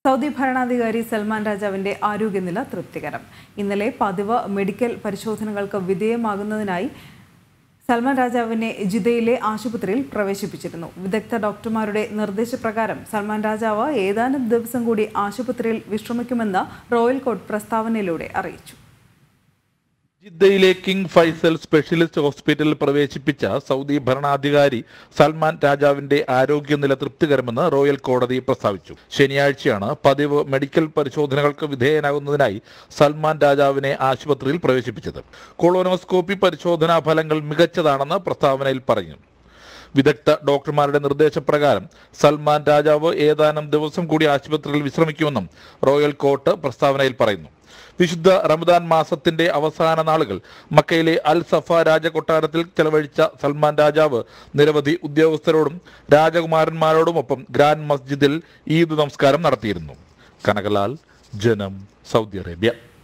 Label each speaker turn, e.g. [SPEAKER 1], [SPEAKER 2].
[SPEAKER 1] Saudi ഭരണാധികാരി സൽമാൻ രാജാവിന്റെ ആരോഗ്യനില തൃപ്തികരം ഇന്നലെ പതിവ് മെഡിക്കൽ പരിശോധനകൾക്ക് വിധേയമാകുന്നതിനായി സൽമാൻ രാജാവിനെ ജിദ്ദയിലെ ആശുപത്രിയിൽ പ്രവേശിപ്പിച്ചിരുന്നു വിദഗ്ധ ഡോക്ടർമാരുടെ നിർദ്ദേശപ്രകാരം സൽമാൻ രാജാവ് ഏതാനും ദിവസം കൂടി ആശുപത്രിയിൽ വിശ്രമിക്കുമെന്ന് റോയൽ കോർട്ട് പ്രസ്താവനയിലൂടെ അറിയിച്ചു
[SPEAKER 2] ജിദ്ദയിലെ കിങ് ഫൈസൽ സ്പെഷ്യലിസ്റ്റ് ഹോസ്പിറ്റലിൽ പ്രവേശിപ്പിച്ച സൗദി ഭരണാധികാരി സൽമാൻ രാജാവിന്റെ ആരോഗ്യനില തൃപ്തികരമെന്ന് റോയൽ കോടതി പ്രസ്താവിച്ചു ശനിയാഴ്ചയാണ് പതിവ് മെഡിക്കൽ പരിശോധനകൾക്ക് വിധേയനാകുന്നതിനായി സൽമാൻ രാജാവിനെ ആശുപത്രിയിൽ പ്രവേശിപ്പിച്ചത് കൊളോനോസ്കോപ്പി പരിശോധനാ ഫലങ്ങൾ മികച്ചതാണെന്ന് പ്രസ്താവനയിൽ പറഞ്ഞു വിദഗ്ധ ഡോക്ടർമാരുടെ നിർദ്ദേശപ്രകാരം സൽമാൻ രാജാവ് ഏതാനും ദിവസം കൂടി ആശുപത്രിയിൽ വിശ്രമിക്കുമെന്നും റോയൽ കോർട്ട് പ്രസ്താവനയിൽ പറയുന്നു വിശുദ്ധ റമദാൻ മാസത്തിന്റെ അവസാന നാളുകൾ മക്കയിലെ അൽ സഫ രാജകൊട്ടാരത്തിൽ ചെലവഴിച്ച സൽമാൻ രാജാവ് നിരവധി ഉദ്യോഗസ്ഥരോടും രാജകുമാരന്മാരോടുമൊപ്പം ഗ്രാൻഡ് മസ്ജിദിൽ ഈദ് നമസ്കാരം നടത്തിയിരുന്നു കനകലാൽ ജനം സൗദി അറേബ്യ